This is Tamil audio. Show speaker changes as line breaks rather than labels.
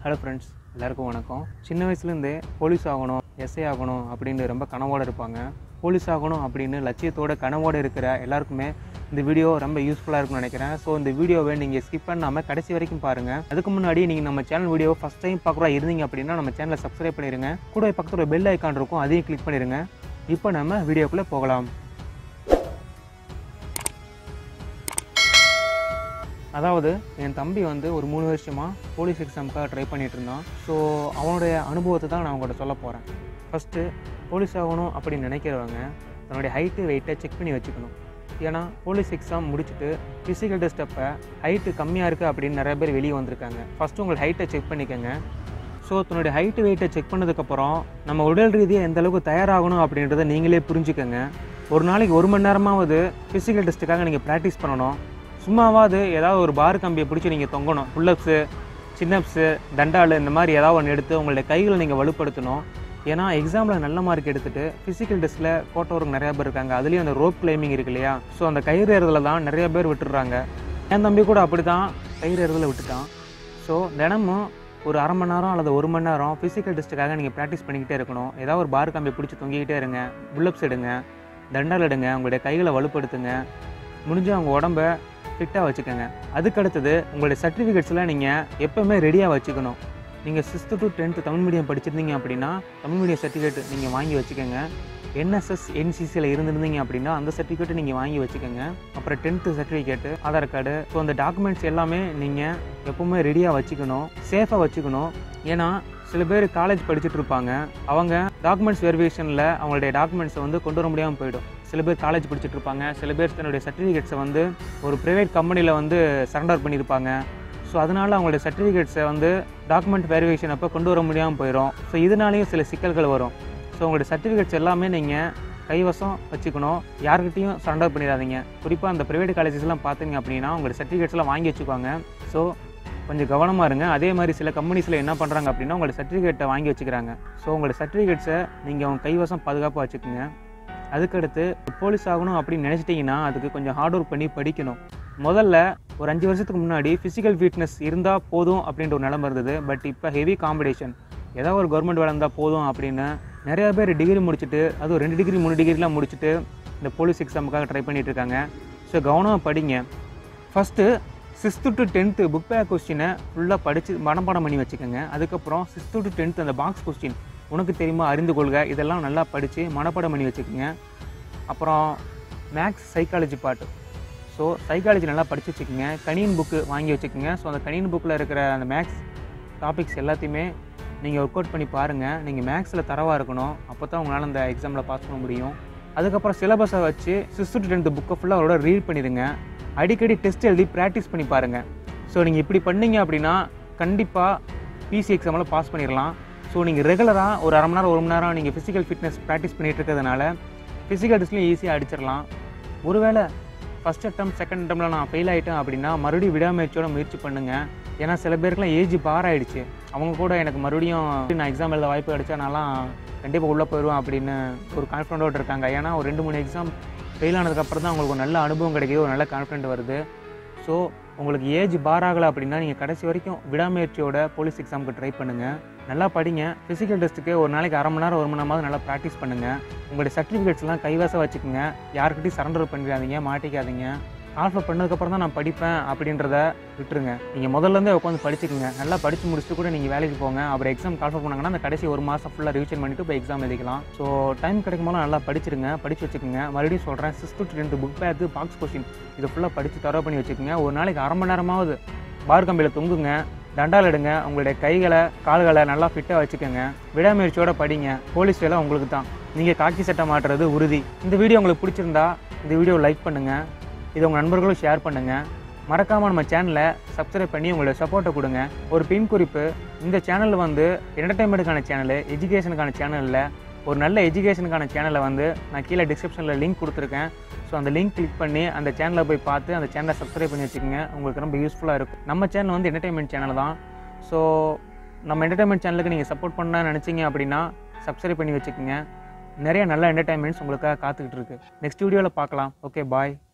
ஹலோ ஃப்ரெண்ட்ஸ் எல்லாருக்கும் வணக்கம் சின்ன வயசுலேருந்தே போலீஸ் ஆகணும் எஸ்ஐ ஆகணும் அப்படின்னு ரொம்ப கனவோடு இருப்பாங்க போலீஸ் ஆகணும் அப்படின்னு லட்சியத்தோட கனவோடு இருக்கிற எல்லாருக்குமே இந்த வீடியோ ரொம்ப யூஸ்ஃபுல்லாக இருக்கும்னு நினைக்கிறேன் ஸோ இந்த வீடியோவை நீங்கள் ஸ்கிப் பண்ணாமல் கடைசி வரைக்கும் பாருங்கள் அதுக்கு முன்னாடி நீங்கள் நம்ம சேனல் வீடியோ ஃபஸ்ட் டைம் பார்க்குறா இருந்தீங்க அப்படின்னா நம்ம சேனலை சப்ஸ்கிரைப் பண்ணிடுங்க கூட பக்கத்தில் ஒரு பெல் ஐக்கான் இருக்கும் அதையும் கிளிக் பண்ணிடுங்க இப்போ நம்ம வீடியோக்குள்ளே போகலாம் அதாவது என் தம்பி வந்து ஒரு மூணு வருஷமாக போலீஸ் எக்ஸாமுக்காக ட்ரை பண்ணிட்டு இருந்தான் ஸோ அவனுடைய அனுபவத்தை தான் நான் உங்கள்கிட்ட சொல்ல போகிறேன் ஃபஸ்ட்டு போலீஸ் ஆகணும் அப்படின்னு நினைக்கிறவங்க தன்னுடைய ஹைட்டு வெயிட்டை செக் பண்ணி வச்சுக்கணும் ஏன்னா போலீஸ் எக்ஸாம் முடிச்சுட்டு ஃபிசிக்கல் டெஸ்ட் அப்போ ஹைட்டு கம்மியாக இருக்குது அப்படின்னு நிறைய பேர் வெளியே வந்திருக்காங்க ஃபஸ்ட்டு உங்கள் ஹைட்டை செக் பண்ணிக்கோங்க ஸோ தன்னுடைய ஹைட்டு வெயிட்டை செக் பண்ணதுக்கப்புறம் நம்ம உடல் ரீதியாக எந்த அளவுக்கு தயாராகணும் அப்படின்றத நீங்களே புரிஞ்சுக்கோங்க ஒரு நாளைக்கு ஒரு மணி நேரமாவது ஃபிசிக்கல் டெஸ்ட்டுக்காக நீங்கள் ப்ராக்டிஸ் பண்ணணும் சும்மாவாவது ஏதாவது ஒரு பார் கம்பியை பிடிச்சி நீங்கள் தொங்கணும் புல்லப்ஸு சின்னப்ஸு தண்டால் இந்த மாதிரி ஏதாவது ஒன்று எடுத்து உங்களுடைய கைகளை நீங்கள் வலுப்படுத்தணும் ஏன்னா எக்ஸாமில் நல்ல மார்க் எடுத்துட்டு ஃபிசிக்கல் டெஸ்ட்டில் கோட்டவருக்கு நிறையா பேர் இருக்காங்க அதுலேயும் அந்த ரோப் கிளைம்பிங் இருக்கு இல்லையா ஸோ அந்த கயிறு ஏறுதல தான் நிறைய பேர் விட்டுடுறாங்க என் தம்பி கூட அப்படி தான் கயிறு ஏறுதல விட்டுட்டான் ஸோ தினமும் ஒரு அரை மணி நேரம் அல்லது ஒரு மணி நேரம் ஃபிசிக்கல் டெஸ்ட்டுக்காக நீங்கள் ப்ராக்டிஸ் பண்ணிக்கிட்டே இருக்கணும் ஏதாவது ஒரு பார் கம்பியை பிடிச்சி தொங்கிக்கிட்டே இருங்க புல்லப்ஸ் எடுங்க தண்டால் எடுங்க உங்களுடைய கைகளை வலுப்படுத்துங்க முடிஞ்சு அவங்க உடம்ப ஃபிட்டாக வச்சுக்கோங்க அதுக்கு அடுத்தது உங்களுடைய சர்டிஃபிகேட்ஸ்லாம் நீங்கள் எப்போவுமே ரெடியாக வச்சுக்கணும் நீங்கள் sixth to tenth Tamil medium படிச்சிருந்தீங்க அப்படின்னா தமிழ் மீடியம் சர்டிஃபிகேட் நீங்கள் வாங்கி வச்சுக்கோங்க என்எஸ்எஸ் என்சிசியில் இருந்திருந்தீங்க அப்படின்னா அந்த சர்டிஃபிகேட்டை நீங்கள் வாங்கி வச்சுக்கோங்க அப்புறம் tenth certificate Aadhaar card so அந்த டாக்குமெண்ட்ஸ் எல்லாமே நீங்கள் எப்பவுமே ரெடியாக வச்சுக்கணும் சேஃபாக வச்சுக்கணும் ஏன்னா சில பேர் காலேஜ் படிச்சுட்டு இருப்பாங்க அவங்க டாக்குமெண்ட்ஸ் வெரிஃபிகேஷனில் அவங்களுடைய டாக்குமெண்ட்ஸை வந்து கொண்டு வர முடியாமல் போயிடும் சில பேர் காலேஜ் படிச்சுட்டு இருப்பாங்க சில பேர் தன்னுடைய சர்டிஃபிகேட்ஸை வந்து ஒரு ப்ரைவேட் கம்பெனியில் வந்து சரண்டர் பண்ணியிருப்பாங்க ஸோ அதனால் அவங்களுடைய சர்டிஃபிகேட்ஸை வந்து டாக்குமெண்ட் வெரிஃபிகேஷன் அப்போ கொண்டு வர முடியாமல் போயிடும் ஸோ இதனாலேயும் சில சிக்கல்கள் வரும் ஸோ உங்களுடைய சர்டிஃபிகேட்ஸ் எல்லாமே நீங்கள் கைவசம் வச்சுக்கணும் யார்கிட்டையும் சரண்டர் பண்ணிடாதீங்க குறிப்பாக அந்த ப்ரைவேட் காலேஜஸ்லாம் பார்த்தீங்க அப்படின்னா உங்களுடைய சர்டிஃபிகேட்ஸ்லாம் வாங்கி வச்சுக்கோங்க ஸோ கொஞ்சம் கவனமாக இருங்க அதே மாதிரி சில கம்பெனிஸில் என்ன பண்ணுறாங்க அப்படின்னா உங்களோட சர்டிஃபிகேட்டை வாங்கி வச்சுக்கிறாங்க ஸோ உங்களோட சர்டிஃபிகேட்ஸை நீங்கள் உங்கள் கைவசம் பாதுகாப்பாக வச்சுக்கோங்க அதுக்கடுத்து போலீஸ் ஆகணும் அப்படின்னு நினச்சிட்டிங்கன்னா அதுக்கு கொஞ்சம் ஹார்ட் ஒர்க் பண்ணி படிக்கணும் முதல்ல ஒரு அஞ்சு வருஷத்துக்கு முன்னாடி ஃபிசிக்கல் ஃபிட்னஸ் இருந்தால் போதும் அப்படின்ற ஒரு நிலம இருந்தது பட் இப்போ ஹெவி காம்படிஷன் ஏதாவது ஒரு கவர்மெண்ட் வேலை இருந்தால் போதும் அப்படின்னு நிறையா பேர் டிகிரி முடிச்சுட்டு அதுவும் ரெண்டு டிகிரி மூணு டிகிரிலாம் முடிச்சுட்டு இந்த போலீஸ் எக்ஸாமுக்காக ட்ரை பண்ணிட்டு இருக்காங்க ஸோ கவனமாக படிங்க first sixth to tenth book back கொஸ்டினை ஃபுல்லாக படித்து மனப்பாடம் பண்ணி வச்சுக்கோங்க அதுக்கப்புறம் சிக்ஸ்த்து டு டென்த்து அந்த பாக்ஸ் கொஸ்டின் உனக்கு தெரியுமா அறிந்து கொள்க இதெல்லாம் நல்லா படித்து மனப்பாடம் பண்ணி வச்சுக்கோங்க அப்புறம் மேக்ஸ் சைக்காலஜி பாட்டு ஸோ சைக்காலஜி நல்லா படித்து வச்சுக்கோங்க கணியன் புக்கு வாங்கி வச்சுக்கோங்க ஸோ அந்த கணியன் புக்கில் இருக்கிற அந்த மேக்ஸ் டாபிக்ஸ் எல்லாத்தையுமே நீங்கள் ஒர்க் அவுட் பண்ணி பாருங்கள் நீங்கள் மேக்ஸில் தரவாக இருக்கணும் அப்போ தான் உங்களால் அந்த எக்ஸாமில் பாஸ் பண்ண முடியும் அதுக்கப்புறம் சிலபஸை வச்சு சிக்ஸ்த்து டு டென்த்து புக்கை ஃபுல்லாக அவரோட ரீட் பண்ணிடுங்க அடிக்கடி டெஸ்ட் எழுதி ப்ராக்டிஸ் பண்ணி பாருங்கள் ஸோ நீங்கள் இப்படி பண்ணீங்க அப்படின்னா கண்டிப்பாக பிசி எக்ஸாமில் பாஸ் பண்ணிடலாம் ஸோ நீங்கள் ரெகுலராக ஒரு அரை மணி நேரம் ஒரு மணி நேரம் நீங்கள் ஃபிசிக்கல் ஃபிட்னஸ் ப்ராக்டிஸ் பண்ணிகிட்டு இருக்கிறதுனால ஃபிசிக்கல் டெஸ்ட்லையும் ஈஸியாக அடிச்சிடலாம் ஒருவேளை ஃபஸ்ட் அட்டம் செகண்ட் அட்டம்ல நான் ஃபெயில் ஆகிட்டேன் அப்படின்னா மறுபடியும் விடாமுயற்சியோட முயற்சி பண்ணுங்கள் ஏன்னா சில பேருக்குலாம் ஏஜ் பார் ஆயிடுச்சு அவங்க கூட எனக்கு மறுபடியும் நான் எக்ஸாம் எழுத வாய்ப்பு கிடைச்சா நான்லாம் கண்டிப்பாக உள்ளே போயிடுவேன் அப்படின்னு ஒரு கான்ஃபிடென்ட்டோடு இருக்காங்க ஏன்னா ஒரு ரெண்டு மூணு எக்ஸாம் ஃபெயில் ஆனதுக்கப்புறம் தான் உங்களுக்கு ஒரு நல்ல அனுபவம் கிடைக்கிது ஒரு நல்ல கான்ஃபிடென்ட் வருது ஸோ உங்களுக்கு ஏஜ் பார் ஆகலை அப்படின்னா நீங்கள் கடைசி வரைக்கும் விடாமுயற்சியோட போலீஸ் எக்ஸாமுக்கு ட்ரை பண்ணுங்கள் நல்லா படிங்க ஃபிசிக்கல் டெஸ்ட்டுக்கு ஒரு நாளைக்கு அரை மணி நேரம் ஒரு மணி நேரமாவது நல்லா ப்ராக்டிஸ் பண்ணுங்கள் உங்களுடைய சர்டிஃபிகேட்ஸ்லாம் கைவசம் வச்சுக்கோங்க யாருக்கிட்டையும் சரண்டர் பண்ணிடாதீங்க மாட்டிக்காதீங்க ஆல்ஃபா பண்ணதுக்கப்புறம் தான் நான் படிப்பேன் அப்படின்றத விட்டுருங்க நீங்கள் முதல்லேருந்தே உட்காந்து படிச்சுக்கோங்க நல்லா படித்து முடிச்சுட்டு கூட நீங்கள் வேலைக்கு போங்க அப்புறம் எக்ஸாம் கால்ஃபா பண்ணாங்கன்னா அந்த கடைசி ஒரு மாதம் ஃபுல்லாக ரிவிஷன் பண்ணிட்டு இப்போ எக்ஸாம் எழுதிக்கலாம் ஸோ டைம் கிடைக்கும் போது நல்லா படிச்சிருங்க படித்து வச்சுக்கோங்க மறுபடியும் சொல்கிறேன் sixth to tenth book back box question இதை ஃபுல்லாக படித்து தரவு பண்ணி வச்சுக்கோங்க ஒரு நாளைக்கு அரை மணி நேரமாவது பார் கம்பியில் தொங்குங்க தண்டால் எடுங்க உங்களுடைய கைகளை கால்களை நல்லா ஃபிட்டாக வச்சுக்கோங்க விடாமுயற்சியோட படிங்க போலீஸ் வேலை உங்களுக்கு தான் நீங்கள் காக்கி சட்டை மாட்டுறது உறுதி இந்த வீடியோ உங்களுக்கு பிடிச்சிருந்தா இந்த வீடியோ லைக் பண்ணுங்கள் இதை உங்கள் நண்பர்களும் ஷேர் பண்ணுங்கள் மறக்காமல் நம்ம சேனலை சப்ஸ்கிரைப் பண்ணி உங்களோட சப்போர்ட்டை கொடுங்க ஒரு பின் குறிப்பு இந்த சேனல் வந்து என்டர்டைன்மெண்ட்டுக்கான சேனல் எஜுகேஷனுக்கான சேனலில் ஒரு நல்ல எஜுகேஷனுக்கான சேனலை வந்து நான் கீழே டிஸ்கிரிப்ஷனில் லிங்க் கொடுத்துருக்கேன் ஸோ அந்த லிங்க் கிளிக் பண்ணி அந்த சேனலை போய் பார்த்து அந்த சேனலை சப்ஸ்கிரைப் பண்ணி வச்சுக்கோங்க உங்களுக்கு ரொம்ப யூஸ்ஃபுல்லாக இருக்கும் நம்ம சேனல் வந்து என்டர்டைன்மெண்ட் சேனல் தான் ஸோ நம்ம என்டர்டைன்மெண்ட் சேனலுக்கு நீங்கள் சப்போர்ட் பண்ண நினச்சிங்க அப்படின்னா சப்ஸ்கிரைப் பண்ணி வச்சுக்கோங்க நிறைய நல்ல என்டர்டைன்மெண்ட்ஸ் உங்களுக்காக காத்துக்கிட்டு இருக்கு நெக்ஸ்ட் வீடியோவில் பார்க்கலாம் ஓகே பாய்